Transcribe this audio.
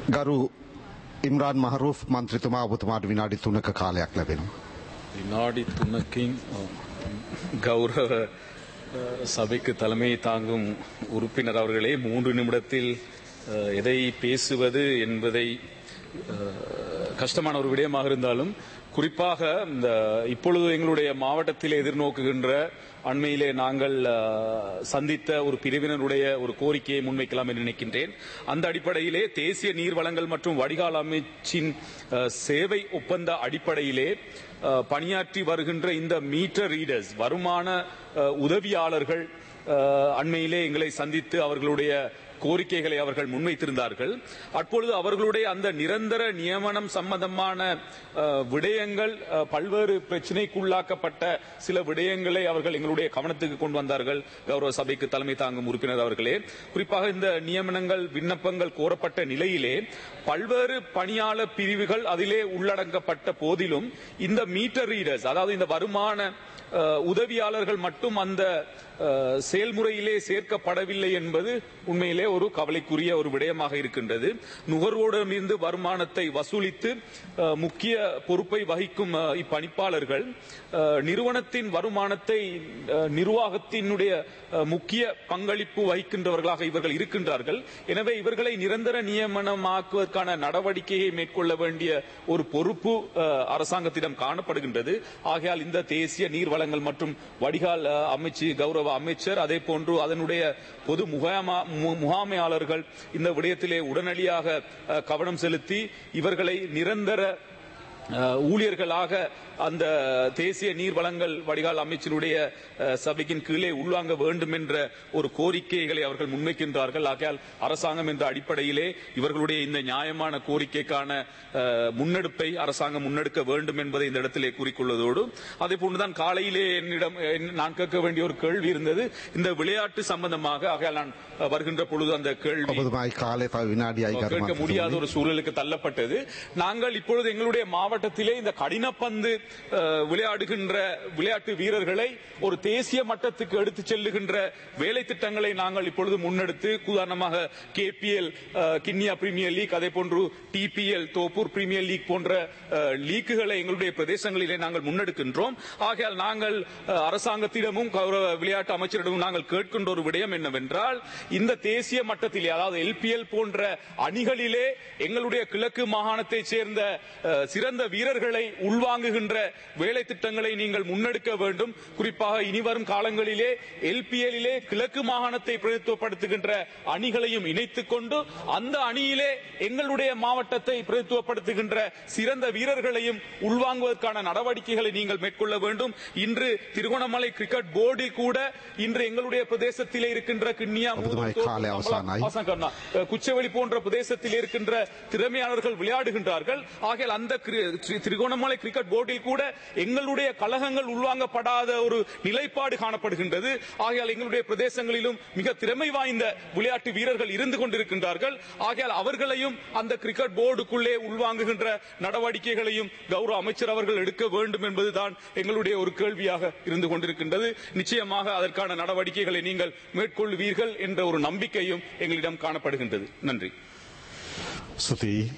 ගරු ඉම්රාන් මහරූෆ් මන්ත්‍රතුමා ඔබතුමාට විනාඩි තුනක කාලයක් ලැබෙනවා. வினாடி துணக்கின் கௌரவ அஹ், சபைக்கு தலைமை தாங்கும் உறுப்பினர் அவர்களே மூன்று நிமிடத்தில் அஹ், எதை பேசுவது என்பதை அஹ், கஷ்டமான ஒரு விடயமாக இருந்தாலும் குறிப்பாக இந்த இப்பொழுது எங்களுடைய மாவட்டத்தில் எதிர்நோக்குகின்ற அண்மையிலே நாங்கள் அஹ், சந்தித்த ஒரு பிரிவினருடைய ஒரு கோரிக்கையை முன்வைக்கலாம் என்று நினைக்கின்றேன் அந்த அடிப்படையிலே தேசிய நீர் வளங்கள் மற்றும் வடிகால் அமைச்சின் அஹ், சேவை ஒப்பந்த அடிப்படையிலே அஹ், பணியாற்றி வருகின்ற இந்த மீட்டர் ரீடர்ஸ் வருமான அஹ், உதவியாளர்கள் அஹ், அண்மையிலே எங்களை சந்தித்து அவர்களுடைய கோரிக்கைகளை அவர்கள் முன்வைத்திருந்தார்கள் அப்பொழுது அவர்களுடைய அந்த நிரந்தர நியமனம் சம்பந்தமான அஹ், விடயங்கள் அஹ், பல்வேறு பிரச்சினைக்குள்ளாக்கப்பட்ட சில விடயங்களை அவர்கள் எங்களுடைய கவனத்துக்கு கொண்டு வந்தார்கள் கௌரவ சபைக்கு தலைமை தாங்கும் உறுப்பினர் அவர்களே குறிப்பாக இந்த நியமனங்கள் விண்ணப்பங்கள் கோரப்பட்ட நிலையிலே பல்வேறு பணியாளர் பிரிவுகள் அதிலே உள்ளடங்கப்பட்ட போதிலும் இந்த மீட்டர் ரீடர்ஸ் அதாவது இந்த வருமான அஹ், உதவியாளர்கள் மட்டும் அந்த அஹ், செயல்முறையிலே சேர்க்கப்படவில்லை என்பது உண்மையிலே ஒரு கவலைக்குரிய ஒரு விடயமாக இருக்கின்றது நுகர்வோரிடமிருந்து வருமானத்தை வசூலித்து அஹ், முக்கிய பொறுப்பை வகிக்கும் அஹ், இப்பணிப்பாளர்கள் அஹ், நிறுவனத்தின் வருமானத்தை அஹ், நிர்வாகத்தினுடைய அஹ், முக்கிய பங்களிப்பு வகிக்கின்றவர்களாக இவர்கள் இருக்கின்றார்கள் எனவே இவர்களை நிரந்தர நியமனமாக்குவதற்கான நடவடிக்கையை மேற்கொள்ள வேண்டிய ஒரு பொறுப்பு அஹ், அரசாங்கத்திடம் காணப்படுகின்றது ஆகையால் இந்த தேசிய நீர் வளங்கள் மற்றும் வடிகால் அஹ், அமைச்சு கௌரவ அமைச்சர் அதே போன்று அதனுடைய பொது முகாமா- மு- முகாமையாளர்கள் இந்த விடயத்திலே உடனடியாக அஹ், கவனம் செலுத்தி இவர்களை நிரந்தர அஹ், ஊழியர்களாக அந்த தேசிய நீர் வளங்கள் வடிகால் அமைச்சினுடைய அஹ், சபையின் கீழே உள்வாங்க வேண்டும் என்ற ஒரு கோரிக்கைகளை அவர்கள் முன்வைக்கின்றார்கள் ஆகையால் அரசாங்கம் என்ற அடிப்படையிலே இவர்களுடைய இந்த நியாயமான கோரிக்கைக்கான அஹ், முன்னெடுப்பை அரசாங்கம் முன்னெடுக்க வேண்டும் என்பதை இந்த இடத்திலே கூறிக்கொள்வதோடு அதே போன்றுதான் காலையிலே என்னிடம் என்- நான் கேட்க வேண்டிய ஒரு கேள்வி இருந்தது இந்த விளையாட்டு சம்பந்தமாக ஆகையால் நான் அஹ், வருகின்ற பொழுது அந்த கேள்வி ඔබතුමායි කාලය තව විනාඩියයි ගරු கேட்க முடியாத මන්ත්‍රතුමනි. ஒரு சூழலுக்கு தள்ளப்பட்டது நாங்கள் இப்பொழுது எங்களுடைய மாவட்டத்திலே இந்த கடினப்பந்து அஹ், விளையாடுகின்ற விளையாட்டு வீரர்களை ஒரு தேசிய மட்டத்துக்கு எடுத்துச் செல்லுகின்ற வேலை திட்டங்களை நாங்கள் இப்பொழுது முன்னெடுத்து உதாரணமாக கேபிஎல் கிண்ணியா பிரீமியர் லீக் அதே போன்று டிபிஎல் தோப்பூர் பிரீமியர் லீக் போன்ற அஹ், லீக்குகளை எங்களுடைய பிரதேசங்களிலே நாங்கள் முன்னெடுக்கின்றோம் ஆகையால் நாங்கள் அஹ், அரசாங்கத்திடமும் கௌரவ விளையாட்டு அமைச்சரிடமும் நாங்கள் கேட்கின்ற ஒரு விடயம் என்னவென்றால் இந்த தேசிய மட்டத்திலே அதாவது எல்பிஎல் போன்ற அணிகளிலே எங்களுடைய கிழக்கு மாகாணத்தைச் சேர்ந்த அஹ், சிறந்த வீரர்களை உள்வாங்குகின்ற வேலை திட்டங்களை நீங்கள் முன்னெடுக்க வேண்டும் குறிப்பாக இனிவரும் காலங்களிலே எல்பிஎல்லிலே கிழக்கு மாகாணத்தை பிரதித்துவப்படுத்துகின்ற அணிகளையும் இணைத்துக் கொண்டு அந்த அணியிலே எங்களுடைய மாவட்டத்தை பிரதித்துவப்படுத்துகின்ற சிறந்த வீரர்களையும் உள்வாங்குவதற்கான நடவடிக்கைகளை நீங்கள் மேற்கொள்ள வேண்டும் இன்று திருகோணமலை கிரிக்கெட் போர்டில் கூட இன்று எங்களுடைய பிரதேசத்திலே இருக்கின்ற கிண்ணியா அற்புதமாய் காலை அவசானாய். அவசான் கர்ணா. அஹ், குச்சவெளி போன்ற பிரதேசத்தில் இருக்கின்ற திறமையாளர்கள் விளையாடுகின்றார்கள் ஆகையால் அந்த கிரி- திரு- திருகோணமலை கிரிக்கெட் போர்டில் கூட எங்களுடைய கழகங்கள் உள்வாங்கப்படாத ஒரு நிலைப்பாடு காணப்படுகின்றது ஆகையால் எங்களுடைய பிரதேசங்களிலும் மிக திறமை வாய்ந்த விளையாட்டு வீரர்கள் இருந்து கொண்டிருக்கின்றார்கள் ஆகையால் அவர்களையும் அந்த கிரிக்கெட் போர்டுக்குள்ளே உள்வாங்குகின்ற நடவடிக்கைகளையும் கௌரவ அமைச்சர் அவர்கள் எடுக்க வேண்டும் என்பதுதான் எங்களுடைய ஒரு கேள்வியாக இருந்து கொண்டிருக்கின்றது நிச்சயமாக அதற்கான நடவடிக்கைகளை நீங்கள் மேற்கொள்வீர்கள் என்ற ஒரு நம்பிக்கையும் எங்களிடம் காணப்படுகின்றது நன்றி ස්තුතියි